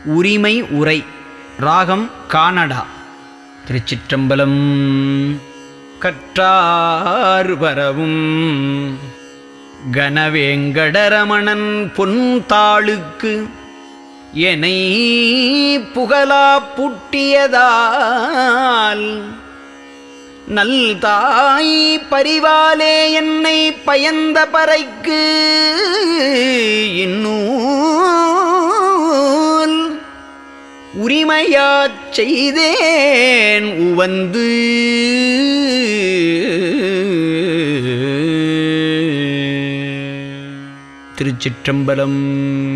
உரிமை உரை ராகம் கானடா திருச்சிற்றம்பலம் கற்றார் வரவும் கனவேங்கடரமணன் பொன்தாளுக்கு என்னை புகழா புட்டியதால் நல் தாய் பரிவாலே என்னை பயந்த பறைக்கு இன்னூல் உரிமையாச் செய்தேன் உவந்து திருச்சிற்றம்பலம்